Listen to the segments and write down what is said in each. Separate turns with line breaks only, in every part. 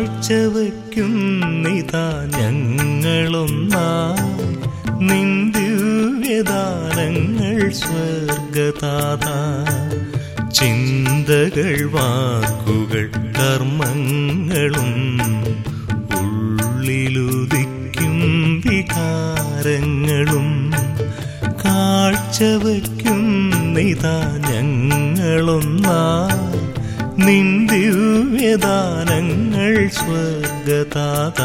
കാഴ്ചവയ്ക്കുന്നിതാ ഞങ്ങളൊന്നായി നിന്ദിവ്യദാനങ്ങൾ സ്വർഗതാത ചിന്തകൾ വാക്കുകൾ കർമ്മങ്ങളും ഉള്ളിലുദിക്കും വികാരങ്ങളും കാഴ്ചവയ്ക്കുന്നിതാ ഞങ്ങളൊന്നായി നിന്ദിവ്യദാനങ്ങൾ സ്വർഗതാത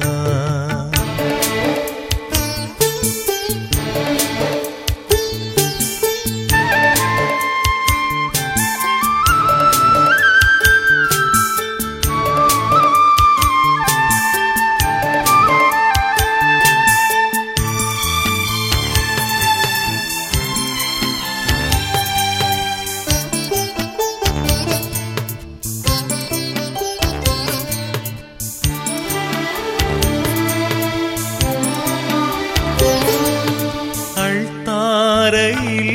അൾത്താരയിൽ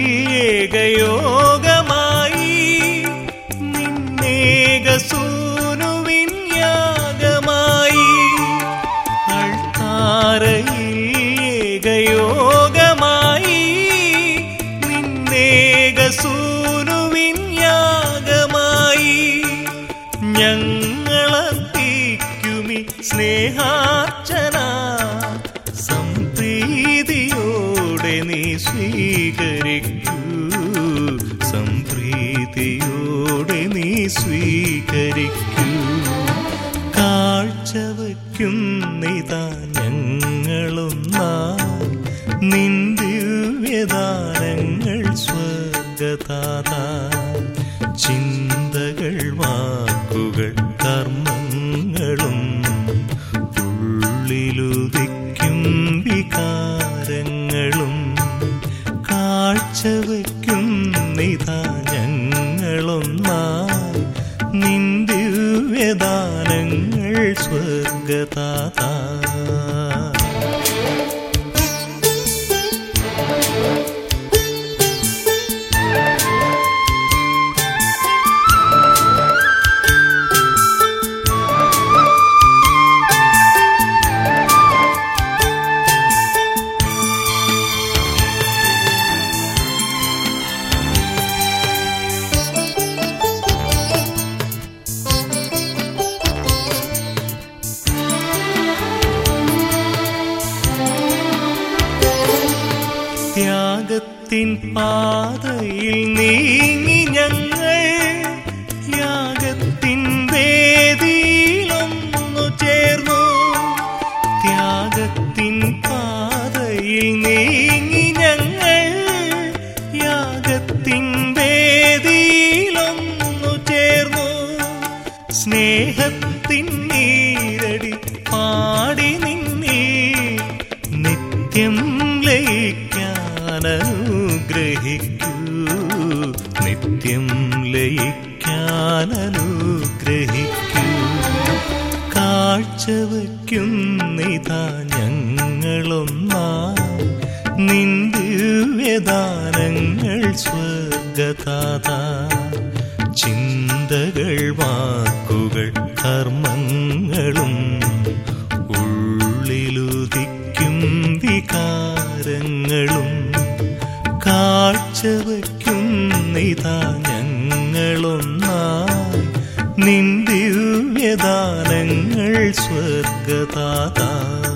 ഏകയോഗമായി നിന്നേകസൂനുവിൻ യാഗമായി അൾത്താരയിൽ ഏകയോഗമായി നിന്നേകസൂനുവിൻ യാഗമായി ഞങ്ങളർപ്പിക്കുമി സ്നേഹാർച്ചന സംപ്രീതിയോടെ നീ സ്വീകരിക്കൂ സംപ്രീതിയോടെ നീ സ്വീകരിക്കൂ കാഴ്ചവയ്ക്കുന്നിതാ ഞങ്ങളൊന്നായി നിന്ദിവ്യദാനങ്ങൾ സ്വർഗതാത ചിന്തകൾ വാക്കുകൾ കർമ്മങ്ങളും ഉള്ളിലുദിക്കും വികാരങ്ങളും കാഴ്ചവയ്ക്കുന്നിതാ ഞങ്ങളൊന്നായി നിന്ദിവ്യദാനങ്ങൾ സ്വർഗതാത ത്യാഗത്തിൻ പാതയിൽ നീങ്ങി ഞങ്ങൾ യാഗത്തിൻ വേദിയിലൊന്നു ചേർന്നു ത്യാഗത്തിൻ പാതയിൽ നീങ്ങി ഞങ്ങൾ യാഗത്തിൻ വേദിയിലൊന്നു ചേർന്നു സ്നേഹത്തിൻ നീരടി പാടി നിന്നീ നിത്യം ലയിക്കാനനുഗ്രഹിക്കൂ നിത്യം ലയിക്കാനനുഗ്രഹിക്കൂ കാഴ്ചവയ്ക്കുന്നിതാ ഞങ്ങളൊന്നായി നിന്ദിവ്യദാനങ്ങൾ സ്വർഗതാത ചിന്തകൾ വാക്കുകൾ കർമ്മങ്ങളും ഉള്ളിലുദിക്കും വികാരങ്ങളും കാഴ്ചവയ്ക്കുന്നിതാ ഞങ്ങളൊന്നായി നിന്ദിവ്യദാനങ്ങൾ സ്വർഗതാത